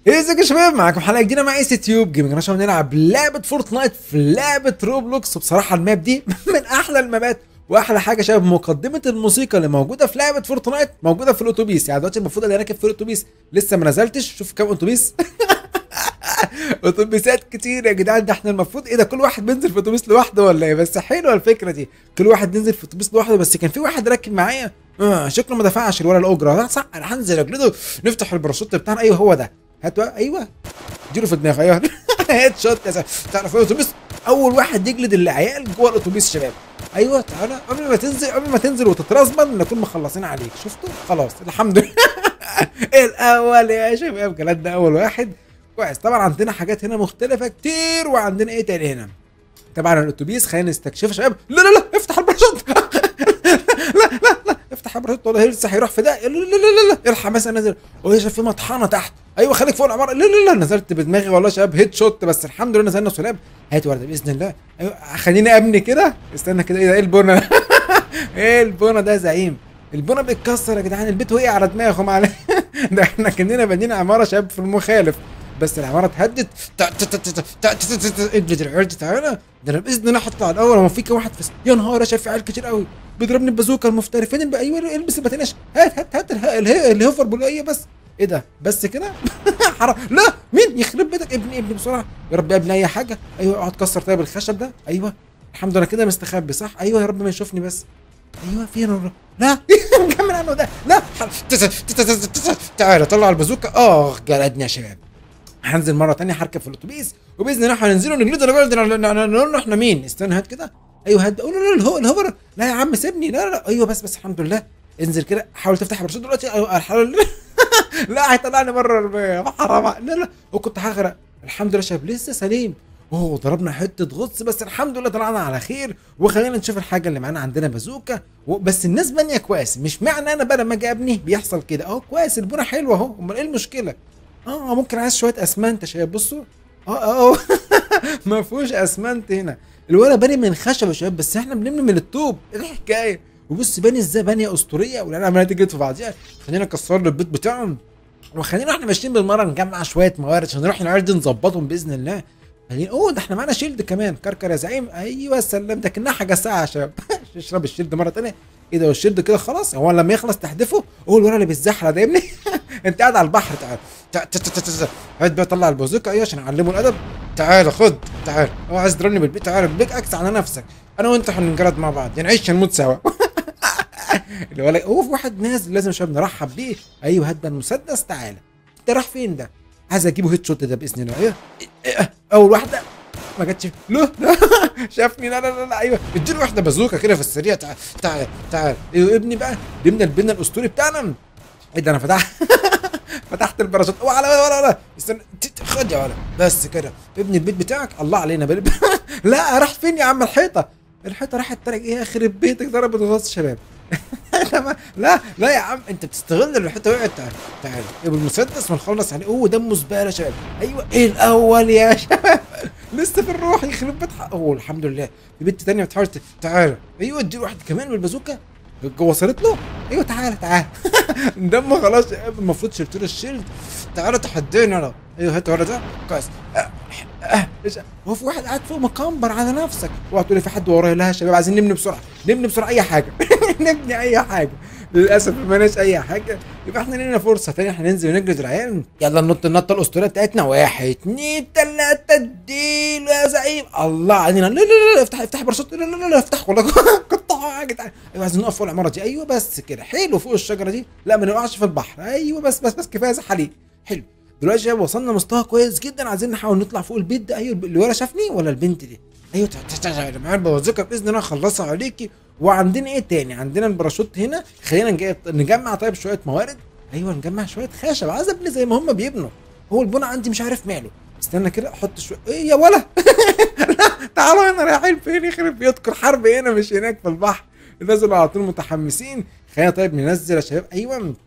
ازيك يا شباب معاكم حلقه جديده مع ايس تيوب جيمنج عشان نلعب لعبه فورتنايت في لعبه روبلوكس وبصراحه الماب دي من احلى المابات واحلى حاجه يا شباب مقدمه الموسيقى اللي موجوده في لعبه فورتنايت موجوده في الاتوبيس يعني دلوقتي المفروض اني راكب في الاتوبيس لسه ما نزلتش شوف كام اتوبيس اتوبيسات كتير يا جدعان ده احنا المفروض ايه ده كل واحد بينزل في اتوبيس لوحده ولا ايه بس حلوه الفكره دي كل واحد ينزل في اتوبيس لوحده بس كان في واحد راكب معايا آه شكله ما دفعش الولا الاجره لا صح انا هنزل اجلده نفتح الباراشوت بتاعنا ايوه هو ده هات بقى ايوه اديله في دماغه ايوه هيد شوت يا سلام تعرف ايه اتوبيس اول واحد يجلد العيال جوه الاتوبيس شباب ايوه تعالى قبل ما تنزل قبل ما تنزل وتترزمن نكون مخلصين عليك شفتوا خلاص الحمد لله الاول يا شباب جلدنا اول واحد كويس طبعا عندنا حاجات هنا مختلفه كتير وعندنا ايه تاني هنا طبعا الاتوبيس خلينا نستكشفه يا شباب لا لا لا افتح الباراشوت لا لا لا افتح الباراشوت والله لسه هيروح في ده لا لا لا لا الحق مثلا نازل وهي شايف في مطحنه تحت ايوه خليك فوق العماره لا لا لا نزلت بدماغي والله يا شباب هيد شوت بس الحمد لله نزلنا سلام هات ورده باذن الله ايوه خليني ابني كده استنى كده ايه ده ايه البنا ايه البنا ده يا زعيم البنا بيتكسر يا جدعان البيت وقع على دماغهم على ده احنا كاننا بنينا عماره شباب في المخالف بس العماره اتهدت اجلد العيال تعالى ده انا باذن الله هطلع الاول هو في كام واحد في يا نهار يا شايف عيال كتير قوي بيضربني ببازوكا المفترفين الب... ايوه البس الباتيناش هات هات هات اله- اله- الهوفر بوليه بس ايه ده بس كده حرام لا مين يخرب بيتك ابني ابني بسرعه يا رب يا ابني اي حاجه ايوه اقعد كسر طيب الخشب ده ايوه الحمد لله كده مستخبي صح ايوه يا رب ما يشوفني بس ايوه فين الر- لا نكمل عنه ده لا تعالى طلع البازوكا اه جلدني يا شباب هنزل مره تانية هركب في الاتوبيس وباذن الله هننزلوا نجلد الراجل ده نقول له احنا مين استنى هات كده ايوه هات قول له الهو الهوفر لا يا عم سيبني لا لا ايوه بس بس الحمد لله انزل كده حاول تفتح الباراشوت دلوقتي ايوه حاول لا هيطلعني بره الرماية حرام ع- لا لا وكنت هغرق الحمد لله شاب لسه سليم اوه ضربنا حته غطس بس الحمد لله طلعنا على خير وخلينا نشوف الحاجه اللي معانا عندنا بازوكا و- بس الناس بانيه كويس مش معنى انا بقى لما اجي ابني بيحصل كده اهو كويس البنا حلوه اهو امال ايه المشكله اه ممكن عايز شويه اسمنت يا شباب بصوا اه اه ما فيهوش اسمنت هنا الورق باني من خشب يا شباب بس احنا بنبني من الطوب ايه الحكايه وبص باني ازاي بانيه اسطوريه والعيال عماله تجري في بعضيها خلينا نكسر له البيت بتاعهم وخلينا احنا ماشيين بالمره نجمع شويه موارد عشان نروح العيال دي نظبطهم باذن الله خلينا اوه ده احنا معانا شيلد كمان كركر يا زعيم ايوه سلام ده كانها حاجه ساعه يا شباب اشرب الشيلد مره تانية ايه ده والشيلد كده خلاص هو لما يخلص تحدفه هو الورق اللي بيتزحلق ده يا ابني انت قاعد على البحر تعال تعال تعال تعال تعال. هات بقى طلع البازوكا ايوه عشان اعلمه الادب تعال خد تعال هو عايز تضربني بالبيت تعال بيك اكس على نفسك انا وانت هننجرد مع بعض يعني نعيش نموت سوا الولد هو في واحد نازل لازم شباب نرحب بيه ايوه هات بقى المسدس تعالى انت راح فين ده؟ عايز اجيبه هيد شوت ده باذن الله ايوه إيه، اول واحده ما جاتش لا لا شافني لا لا لا, لا ايوه اديله واحده بازوكا كده في السريع تعال تعال تعال ايوه ابني بقى جبنا البنا الاسطوري بتاعنا ايه ده انا فتحت فتحت الباراشوت اوعى لا ولا لا استنى ت- ت- خد يا ولد بس كده ابني البيت بتاعك الله علينا بل... لا راح فين يا عم الحيطه الحيطه راحت ترك ايه يخرب بيتك ضربت غاز شباب لا لا يا عم انت بتستغل اللي الحته وقعت تعال تعال بالمسدس ونخلص عليه اوه دمه زباله يا شباب ايوه ايه الاول يا شباب لسه في الروح يخرب بيت حق- اوه الحمد لله في بنت تانية بتحاول ت- تعال ايوه اديله واحد كمان بالبازوكا وصلت له ايوه تعالى تعالى دمه خلاص يا شباب المفروض شلت له الشيلد تعالى تحدينا انا ايوه هات ورا ده كويس أه، أه، إيش- هو في واحد قاعد فوق مكمبر على نفسك اوعى تقول لي في حد ورايا لا يا شباب عايزين نبني بسرعه نبني بسرعه اي حاجه نبني اي حاجه للاسف ما مالناش اي حاجه يبقى احنا لينا فرصه تانية احنا ننزل ونجلد العيال يلا ننط النطه الاسطوريه بتاعتنا واحد اتنين تلاته اديله يا زعيم الله علينا لا لا لا لا، افتح افتح برشوت لا لا لا لا افتح والله قطعوا يا جدعان ايوه عايزين نقف فوق العماره دي ايوه بس كده حلو فوق الشجره دي لا ما نقعش في البحر ايوه بس بس بس كفايه زحاليق حلو دلوقتي يا شباب وصلنا مستوى كويس جدا عايزين نحاول نطلع فوق البيت ده ايوه اللي ورا شافني ولا البنت دي ايوه تعال تعال تعال معايا البوازيكا باذن الله اخلصها عليكي وعندنا ايه تاني عندنا الباراشوت هنا خلينا نجي- نجمع طيب شويه موارد ايوه نجمع شويه خشب عايز ابني زي ما هم بيبنوا هو البنا عندي مش عارف ماله استنى كده احط شويه ايه يا ولا لا تعالوا هنا رايحين فين يخرب بيذكر حرب هنا مش هناك في البحر نزلوا على طول متحمسين خلينا طيب ننزل يا شباب ايوه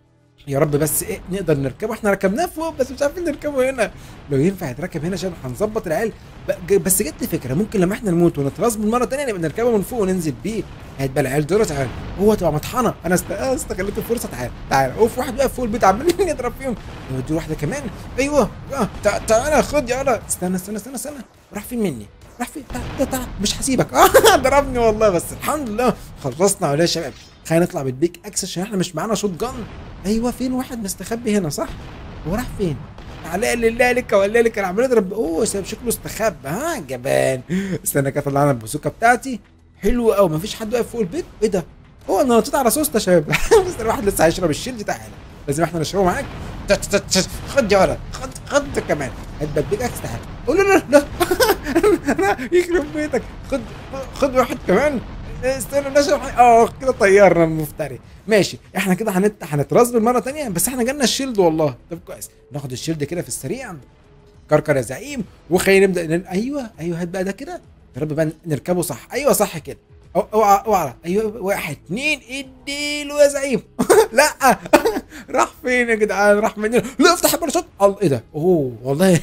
يا رب بس ايه نقدر نركبه احنا ركبناه فوق بس مش عارفين نركبه هنا لو ينفع يتركب هنا عشان هنظبط العيال ب- ج- بس جت لي فكره ممكن لما احنا نموت ونتراس مره تانية نبقى نركبه من فوق وننزل بيه هيبقى العيال دول تعالى هو تبقى مطحنه انا است- آه، استغليت الفرصه تعالى تعالى هو في واحد واقف فوق البيت عمالين يضرب فيهم دي واحده كمان ايوه اه تع- تعالى خد يلا استنى استنى استنى استنى راح فين مني راح فين تعالى تعالى مش هسيبك اه ضربني والله بس الحمد لله خلصنا ولا يا شباب خلينا نطلع بالبيك اكس عشان احنا مش معانا شوت جن ايوه فين واحد مستخبي هنا صح هو راح فين على لله لك ولا لك انا عمال اضرب اوه ساب شكله استخبى ها جبان استنى كده طلعنا البوسوكه بتاعتي حلو قوي مفيش حد واقف فوق البيت ايه ده هو انا نطيت على سوسته يا شباب بس الواحد لسه هيشرب الشيلد تعالى لازم احنا نشربه معاك تت- تت- تت. خد يا ولد خد خد كمان هات البيك اكس تعالى قول له لا لا لا يخرب بيتك خد خد واحد كمان استنى نشرب حاجة. اه كده طيرنا المفتري ماشي احنا كده هنت... هنترزبل مره تانية بس احنا جالنا الشيلد والله طب كويس ناخد الشيلد كده في السريع كركر يا زعيم وخلينا نبدا ن... ايوه ايوه هات بقى ده كده يا رب بقى نركبه صح ايوه صح كده أو- اوعى اوعى ايوه واحد اتنين اديله يا زعيم لا راح فين يا جدعان راح منين لا افتح الباراشوت الله ايه ده اوه والله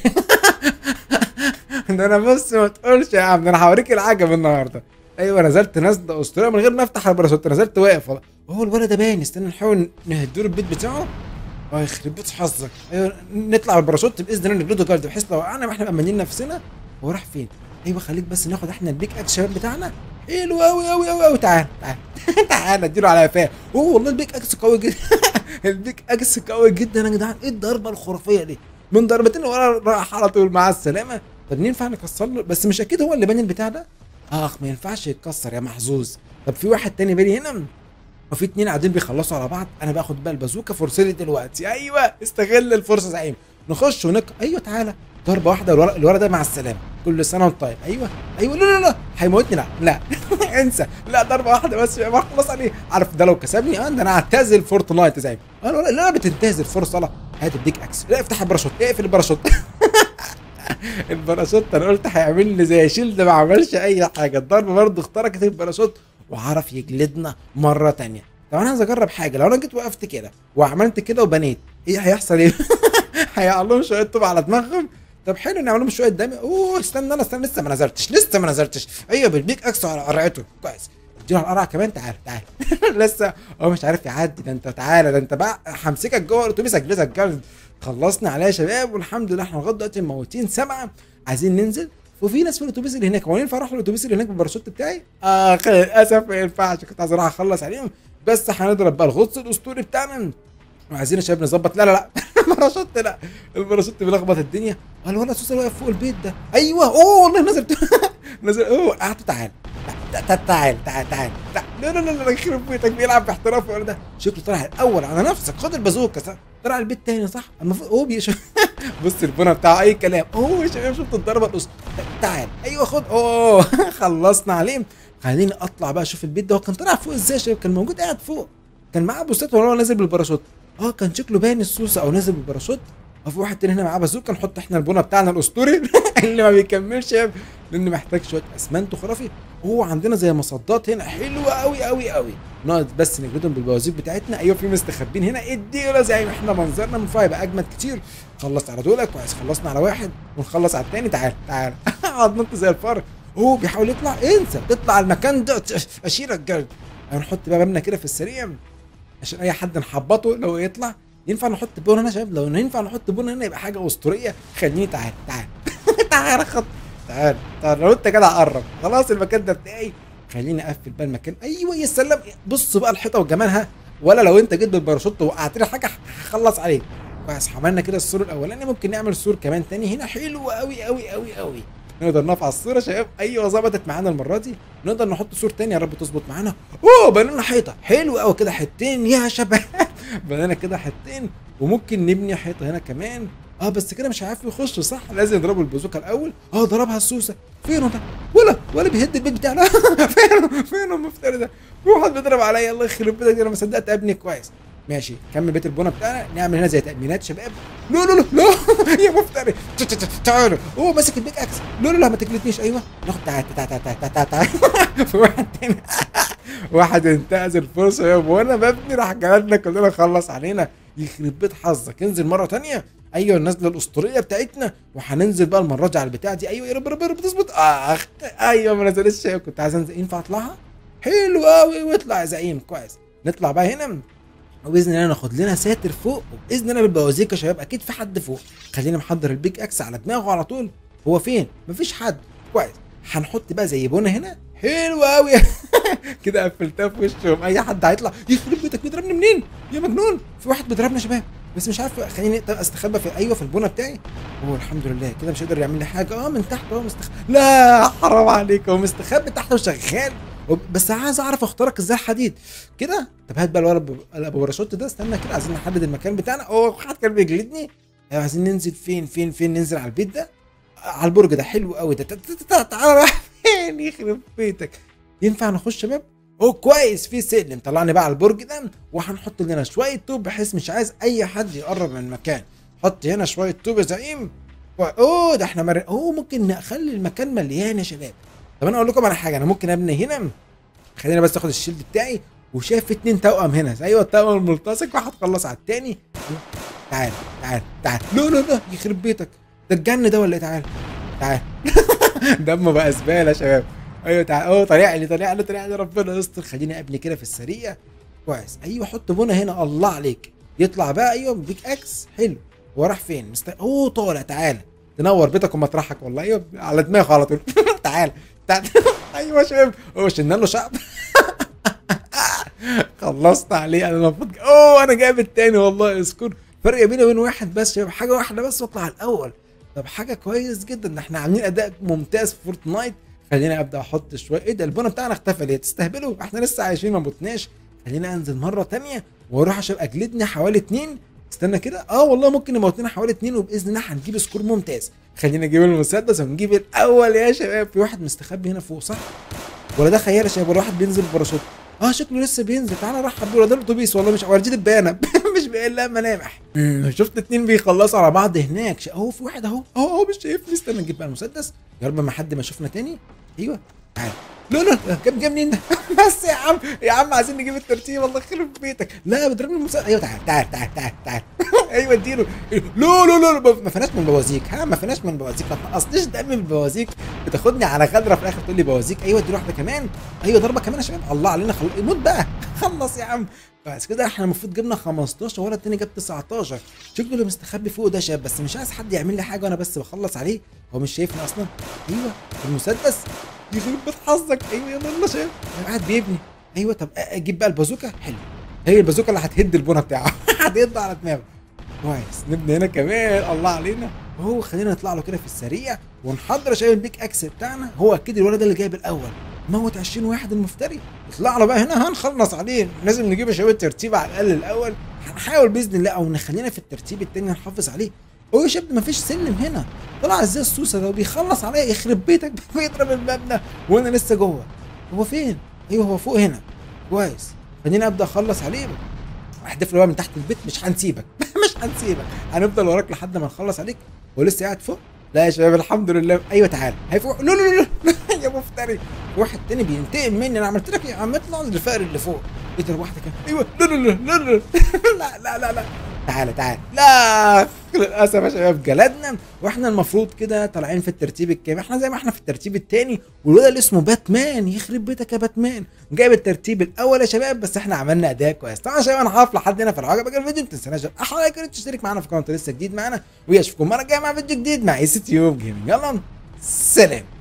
ده انا بص ما تقولش يا عم ده انا هوريك العجب النهارده ايوه نزلت نزله اسطوريه من غير ما افتح الباراشوت نزلت واقف والله هو الولد ده باين استنى نحاول نهدوا البيت بتاعه اه يخرب بيت حظك ايوه نطلع بالباراشوت باذن الله نجلده جلد بحيث لو وقعنا ما احنا مأمنين نفسنا هو راح فين؟ ايوه خليك بس ناخد احنا البيك اكس شباب بتاعنا حلو قوي قوي قوي قوي تعال تعال تعال اديله على قفاه اوه والله البيك اكس قوي جدا البيك اكس قوي جدا يا جدعان ايه الضربه الخرافيه دي من ضربتين ورا راح على طول مع السلامه طب ينفع نكسر له بس مش اكيد هو اللي باني البتاع ده اخ ما ينفعش يتكسر يا محظوظ طب في واحد تاني بالي هنا وفي اتنين قاعدين بيخلصوا على بعض انا باخد بقى البازوكه فرصتي دلوقتي ايوه استغل الفرصه زعيم نخش ونك ايوه تعالى ضربه واحده الورق الورق ده مع السلامه كل سنه وانت طيب ايوه ايوه لا لا لا هيموتني لا لا انسى لا ضربه واحده بس ما خلاص عليه عارف ده لو كسبني اه ده انا اعتزل فورتنايت زعيم اه لا لا بتنتهز فرصه لا هات الديك اكس لا افتح الباراشوت اقفل الباراشوت الباراشوت انا قلت هيعمل لي زي شيلد ما عملش اي حاجه الضربه برضه اخترقت الباراشوت وعرف يجلدنا مره تانية طب انا عايز اجرب حاجه لو انا جيت وقفت كده وعملت كده وبنيت ايه هيحصل ايه هيقع لهم شويه طوب على دماغهم طب حلو نعمل لهم شويه دم اوه استنى انا استنى لسه ما نزلتش لسه ما نزلتش ايوه بالبيك اكس على قرعته كويس اديله على القرعه كمان تعال تعال لسه هو مش عارف يعدي ده انت تعالى ده انت بقى همسكك جوه الاتوبيس اجلسك جلد خلصنا عليها يا شباب والحمد لله احنا لغايه دلوقتي موتين سبعه عايزين ننزل وفي ناس في الاتوبيس اللي هناك هو ينفع اروح الاتوبيس اللي هناك بالباراشوت بتاعي؟ اه للاسف ما ينفعش كنت عايز اروح اخلص عليهم بس هنضرب بقى الغطس الاسطوري بتاعنا وعايزين يا شباب نظبط لا لا لا الباراشوت لا الباراشوت بيلخبط الدنيا اه الولد سوسه واقف فوق البيت ده ايوه اوه والله نزل نزل اوه قعدت تعال تعال تعال تعال تعال تعال. لا لا لا لا يخرب بيتك بيلعب باحتراف الولد ده شكله طلع الاول على نفسك خد البازوكه صح طلع البيت تاني صح المفروض هو بيش بص البنى بتاعه اي كلام اوه يا شباب شفت الضربه الأس تعال ايوه خد اوه خلصنا عليه خليني اطلع بقى اشوف البيت ده هو كان طلع فوق ازاي يا شباب كان موجود قاعد فوق كان معاه بوستات ولا هو نازل بالباراشوت اه كان شكله باين السوسه او نازل بالباراشوت اه في واحد تاني هنا معاه بازوكا نحط احنا البنا بتاعنا الاسطوري اللي ما بيكملش يا ابني، لان محتاج شويه اسمنت خرافي وهو عندنا زي مصدات هنا حلوه قوي قوي قوي نقعد بس نجلدهم بالبوازيك بتاعتنا ايوه في مستخبين هنا اديله زي ما احنا منظرنا من فوق هيبقى اجمد كتير خلص على دول كويس خلصنا على واحد ونخلص على التاني تعال تعال اقعد نط زي الفار هو بيحاول يطلع انسى تطلع المكان ده اشيرك جلد هنحط بقى مبنى كده في السريع عشان اي حد نحبطه لو يطلع ينفع نحط بون هنا يا شباب لو ينفع نحط بون هنا يبقى حاجه اسطوريه خليني تعال تعال تعال خط تعال تعال لو انت كده قرب خلاص المكان ده بتاعي خليني اقفل بقى المكان ايوه يا سلام بص بقى الحيطه وجمالها ولا لو انت جيت بالباراشوت وقعت لي حاجه هخلص عليك كويس عملنا كده السور الاولاني ممكن نعمل سور كمان تاني هنا حلو قوي قوي قوي قوي نقدر نرفع الصوره يا شباب ايوه ظبطت معانا المره دي نقدر نحط سور تاني يا رب تظبط معانا اوه بنينا حيطه حلو قوي كده حتتين يا شباب بنينا كده حتتين وممكن نبني حيطه هنا كمان اه بس كده مش هيعرفوا يخشوا صح لازم يضربوا البازوكا الاول اه ضربها السوسه فينه ده ولا ولا بيهد البيت بتاعنا فينه فينه المفتري ده في واحد بيضرب عليا الله يخرب بيتك انا ما صدقت ابني كويس ماشي كمل بيت البنا بتاعنا نعمل هنا زي تأمينات شباب لا لا لا لا يا مفتري ت- ت- ت- تعالوا هو ماسك البيك اكس لا لا لا ما تجلدنيش ايوه ناخد تعال تعال تعال تعال تعال تعال في واحد تاني واحد انتهز الفرصه يا وانا ببني راح جالنا كلنا خلص علينا يخرب بيت حظك انزل مره تانية ايوه النزله الاسطوريه بتاعتنا وهننزل بقى المره دي على البتاع دي ايوه يا رب رب رب تظبط اخ ايوه ما نزلتش كنت عايز انزل ينفع اطلعها حلو قوي واطلع يا زعيم كويس نطلع بقى هنا وباذن الله ناخد لنا ساتر فوق وباذن الله بالبوازيك يا شباب اكيد في حد فوق خلينا محضر البيك اكس على دماغه على طول هو فين مفيش حد كويس هنحط بقى زي بونه هنا حلو قوي كده قفلتها في وشهم اي حد هيطلع يخرب بيتك بيضربني منين يا مجنون في واحد بيضربني يا شباب بس مش عارف خليني استخبى في ايوه في البونه بتاعي هو الحمد لله كده مش قادر يعمل لي حاجه اه من تحت اهو مستخبي لا حرام عليك هو مستخبي تحت وشغال بس عايز اعرف اخترق ازاي الحديد كده طب هات بقى الولد ابو باراشوت ده استنى كده عايزين نحدد المكان بتاعنا اوه حد كان بيجلدني أيوة عايزين ننزل فين فين فين ننزل على البيت ده على البرج ده حلو قوي ده تعالى رايح فين يخرب بيتك ينفع نخش شباب اوه كويس في سلم طلعني بقى على البرج ده وهنحط لنا شويه طوب بحيث مش عايز اي حد يقرب من المكان حط هنا شويه طوب يا زعيم اوه ده احنا مر... اوه ممكن نخلي المكان مليان يا شباب طب انا اقول لكم على حاجه انا ممكن ابني هنا خلينا بس اخد الشيلد بتاعي وشايف اتنين توأم هنا ايوه التوأم الملتصق واحد خلص على التاني تعال تعال تعال لا لا لا يخرب بيتك ده الجن ده ولا ايه تعال تعال دمه بقى زباله يا شباب ايوه تعال اوه طلع لي طلع لي طلع لي ربنا يستر خليني ابني كده في السريع كويس ايوه حط بنا هنا الله عليك يطلع بقى ايوه بيك اكس حلو هو راح فين مست... اوه طالع تعالى تنور بيتك ومطرحك والله ايوه على دماغه على طول تعال تعال ايوه يا شباب هو شلنا له شعب خلصت عليه انا المفروض اوه انا جايب التاني والله اذكر فرق بيني وبين واحد بس شباب حاجه واحده بس واطلع الاول طب حاجه كويس جدا ان احنا عاملين اداء ممتاز في فورتنايت خلينا ابدا احط شويه ايه ده البونه بتاعنا اختفى ليه تستهبلوا احنا لسه عايشين ما متناش خلينا انزل مره تانية واروح عشان اجلدني حوالي اتنين استنى كده اه والله ممكن نموتنا حوالي اتنين وباذن الله هنجيب سكور ممتاز خلينا نجيب المسدس ونجيب الاول يا شباب في واحد مستخبي هنا فوق صح ولا ده خيال يا شباب ولا واحد بينزل بباراشوت اه شكله لسه بينزل تعالى رحب بيه ده الاتوبيس والله مش ورجيت البيانه مش باين لها ملامح شفت اتنين بيخلصوا على بعض هناك اهو في واحد اهو اهو اهو مش شايفني استنى نجيب بقى المسدس يا رب ما حد ما يشوفنا تاني ايوه تعالى لا لا جاب جاب منين ده بس يا عم يا عم عايزين نجيب الترتيب الله يخرب بيتك لا بيضربني المسدس ايوه تعال تعال تعال تعال تعال ايوه اديله لا لا لا ما فيناش من بوازيك ها ما فيناش من بوازيك ما تنقصنيش دم من البوازيك بتاخدني على غدره في الاخر تقول لي بوازيك ايوه اديله واحده كمان ايوه ضربه كمان يا شباب الله علينا خل... موت بقى خلص يا عم بس كده احنا المفروض جبنا 15 ولا التاني جاب 19 شكله اللي مستخبي فوق ده شاب بس مش عايز حد يعمل لي حاجه وانا بس بخلص عليه هو مش شايفني اصلا ايوه المسدس يخرب بيت حظك ايوه يا الله شايف قاعد بيبني ايوه طب اجيب بقى البازوكا حلو هي البازوكا اللي هتهد البونه بتاعه هتهد على دماغه كويس نبني هنا كمان الله علينا وهو خلينا نطلع له كده في السريع ونحضر يا شباب البيك اكس بتاعنا هو اكيد الولد اللي جايب الاول موت 20 واحد المفتري يطلع له بقى هنا هنخلص عليه لازم نجيب يا شباب الترتيب على الاقل الاول هنحاول باذن الله او نخلينا في الترتيب التاني نحافظ عليه هو يا شباب مفيش سلم هنا طلع ازاي السوسه ده وبيخلص عليا يخرب بيتك بيضرب المبنى وانا لسه جوه هو فين؟ ايوه هو فوق هنا كويس خليني ابدا اخلص عليه احدف له بقى من تحت البيت مش هنسيبك مش هنسيبك هنفضل وراك لحد ما نخلص عليك ولسه قاعد فوق لا يا شباب الحمد لله ايوه تعالى هيفوق لا لا لا لا يا مفتري واحد تاني بينتقم مني انا عملت لك ايه عم اطلع الفقر اللي فوق ايه ده واحده كده ايوه لا لا لا لا لا لا لا لا تعالى تعالى لا للاسف يا شباب جلدنا واحنا المفروض كده طالعين في الترتيب الكام احنا زي ما احنا في الترتيب الثاني والولد اللي اسمه باتمان يخرب بيتك يا باتمان جايب الترتيب الاول يا شباب بس احنا عملنا اداء كويس طبعا يا شباب انا هقف لحد هنا في العجبك الفيديو ما تنساش احلى لايك تشترك معانا في قناه لسه جديد معانا واشوفكم مره جايه مع فيديو جديد مع اي سي تيوب جيمنج يلا سلام